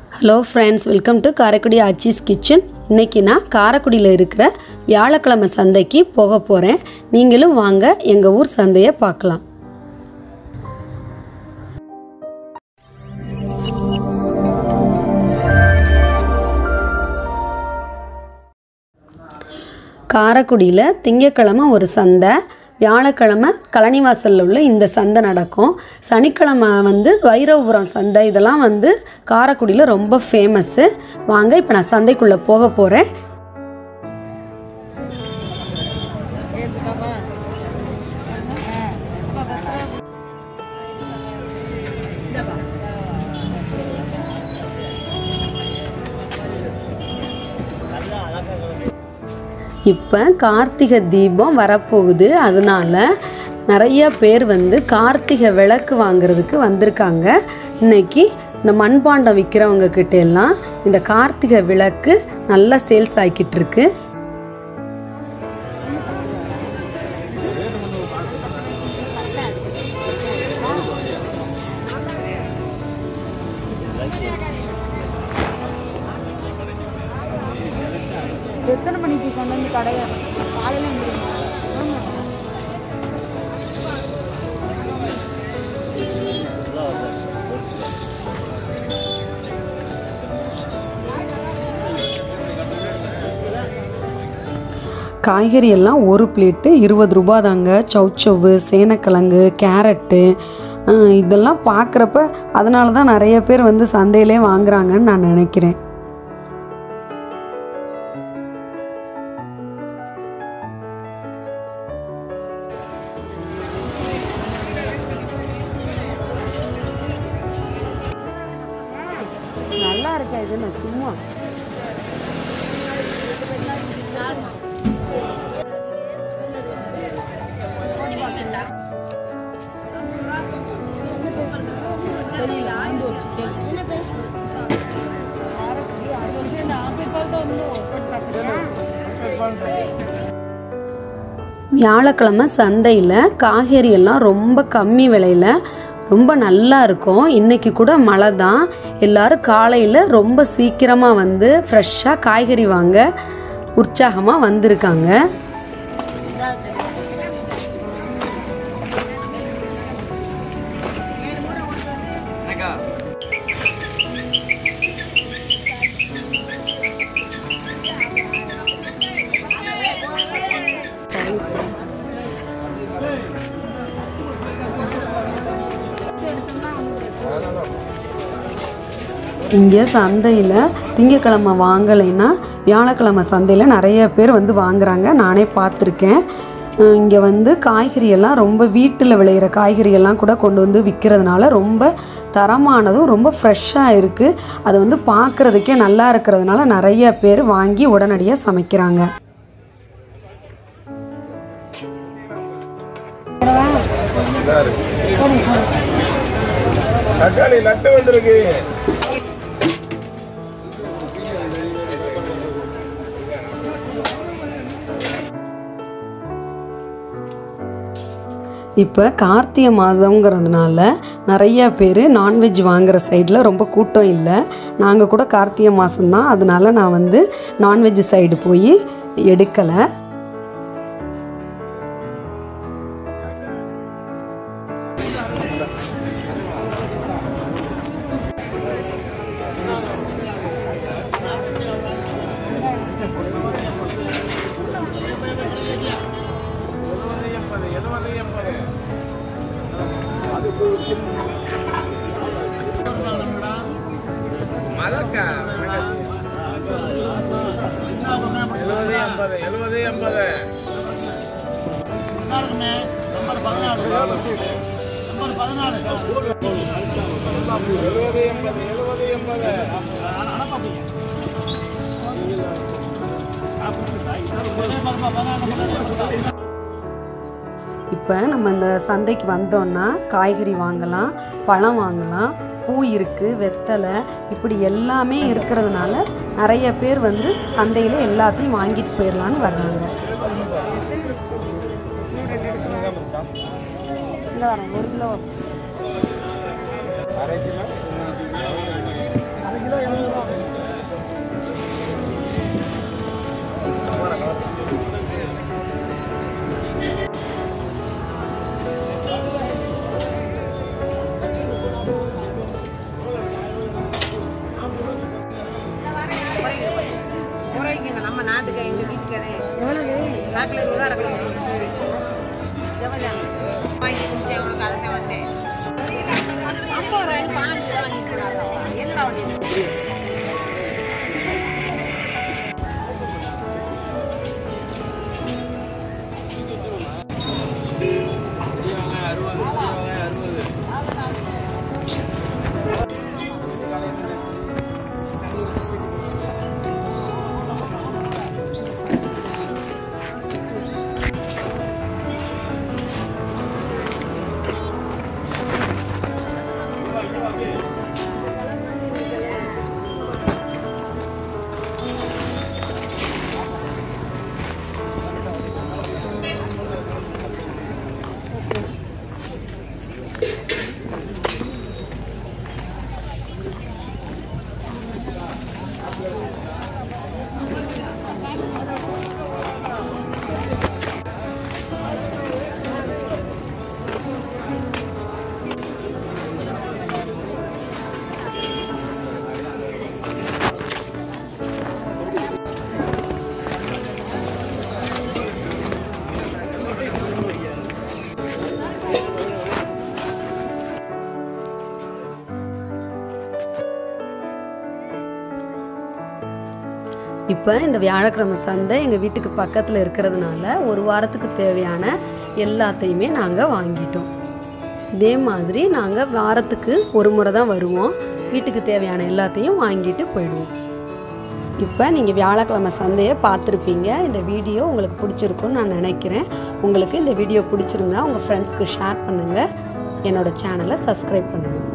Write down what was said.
hello friends welcome to Karaikudi Aachi's kitchen இன்றைக்கி நான் காரைக்குடியில் இருக்கிற வியாழக்கிழமை சந்தைக்கு போக போகிறேன் நீங்களும் வாங்க எங்கள் ஊர் சந்தையை பார்க்கலாம் காரைக்குடியில் திங்கக்கிழமை ஒரு சந்தை வியாழக்கிழமை கழனிவாசலில் உள்ள இந்த சந்தை நடக்கும் சனிக்கிழமை வந்து வைரவபுரம் சந்தை இதெல்லாம் வந்து காரைக்குடியில் ரொம்ப ஃபேமஸ்ஸு வாங்க இப்போ நான் சந்தைக்குள்ளே போக போகிறேன் இப்போ கார்த்திகை தீபம் வரப்போகுது அதனால நிறைய பேர் வந்து கார்த்திகை விளக்கு வாங்குறதுக்கு வந்திருக்காங்க இன்னைக்கு இந்த மண்பாண்டம் விற்கிறவங்க கிட்ட எல்லாம் இந்த கார்த்திகை விளக்கு நல்லா சேல்ஸ் ஆகிக்கிட்டு இருக்கு எத்தனை மணிக்கு கொண்டு வந்து கடையை காலையில் முடியுமா காய்கறி எல்லாம் ஒரு பிளேட்டு இருபது ரூபா தாங்க சௌச்சவ்வு சேனக்கிழங்கு கேரட்டு அஹ், இதெல்லாம் பார்க்குறப்ப அதனால தான் நிறைய பேர் வந்து சந்தையிலே வாங்குறாங்கன்னு நான் நினைக்கிறேன் நல்லா இருக்கா இது நான் சும்மா வியாழக்கிழமை சந்தையில் காய்கறி எல்லாம் ரொம்ப கம்மி விலையில் ரொம்ப நல்லா இருக்கும் இன்றைக்கி கூட மழை தான் எல்லோரும் காலையில் ரொம்ப சீக்கிரமாக வந்து ஃப்ரெஷ்ஷாக காய்கறி வாங்க உற்சாகமாக வந்திருக்காங்க இங்கே சந்தையில் திங்கக்கிழமை வாங்கலைன்னா வியாழக்கிழமை சந்தையில் நிறைய பேர் வந்து வாங்குறாங்க நானே பார்த்துருக்கேன் இங்கே வந்து காய்கறி எல்லாம் ரொம்ப வீட்டில் விளையிற காய்கறி எல்லாம் கூட கொண்டு வந்து விற்கிறதுனால ரொம்ப தரமானதும் ரொம்ப ஃப்ரெஷ்ஷாக இருக்குது அது வந்து பார்க்குறதுக்கே நல்லா இருக்கிறதுனால நிறைய பேர் வாங்கி உடனடியாக சமைக்கிறாங்க தக்காளி நட்டு வந்திருக்கு இப்போ கார்த்திகை மாதங்கிறதுனால நிறைய பேர் நான்வெஜ் வாங்குற சைடில் ரொம்ப கூட்டம் இல்லை நாங்கள் கூட கார்த்திகை மாதம்தான் அதனால நான் வந்து நான்வெஜ் சைடு போய் எடுக்கலை மலக்கா எழுபது எண்பது எழுபது எண்பது எழுபது எண்பது எழுபது எண்பது இப்போ நம்ம இந்த சந்தைக்கு வந்தோன்னா காய்கறி வாங்கலாம் பழம் வாங்கலாம் பூ இருக்குது வெத்தலை இப்படி எல்லாமே இருக்கிறதுனால நிறைய பேர் வந்து சந்தையில் எல்லாத்தையும் வாங்கிட்டு போயிடலான்னு வர்றாங்க இந்த வரேன் ஒரு கிலோ அரை கிலோ குறைக்குங்க நம்ம நாட்டுக்கு எங்க வீட்டுக்கு நாட்டில் இருபது அரை கிலோ செவஞ்சாங்க வாங்கி குடிச்சேன் உனக்கு அதை வந்தேன் ஐம்பது ரூபாய் பாஞ்சு ரூபா வாங்கி கூடாது என்னடா பண்ணி இப்போ இந்த வியாழக்கிழமை சந்தை எங்கள் வீட்டுக்கு பக்கத்தில் இருக்கிறதுனால ஒரு வாரத்துக்கு தேவையான எல்லாத்தையுமே நாங்கள் வாங்கிட்டோம் இதே மாதிரி நாங்கள் வாரத்துக்கு ஒரு முறை தான் வருவோம் வீட்டுக்கு தேவையான எல்லாத்தையும் வாங்கிட்டு போயிடுவோம் இப்போ நீங்கள் வியாழக்கிழமை சந்தையை பார்த்துருப்பீங்க இந்த வீடியோ உங்களுக்கு பிடிச்சிருக்குன்னு நான் நினைக்கிறேன் உங்களுக்கு இந்த வீடியோ பிடிச்சிருந்தா உங்கள் ஃப்ரெண்ட்ஸ்க்கு ஷேர் பண்ணுங்கள் என்னோட சேனலை சப்ஸ்கிரைப் பண்ணுங்கள்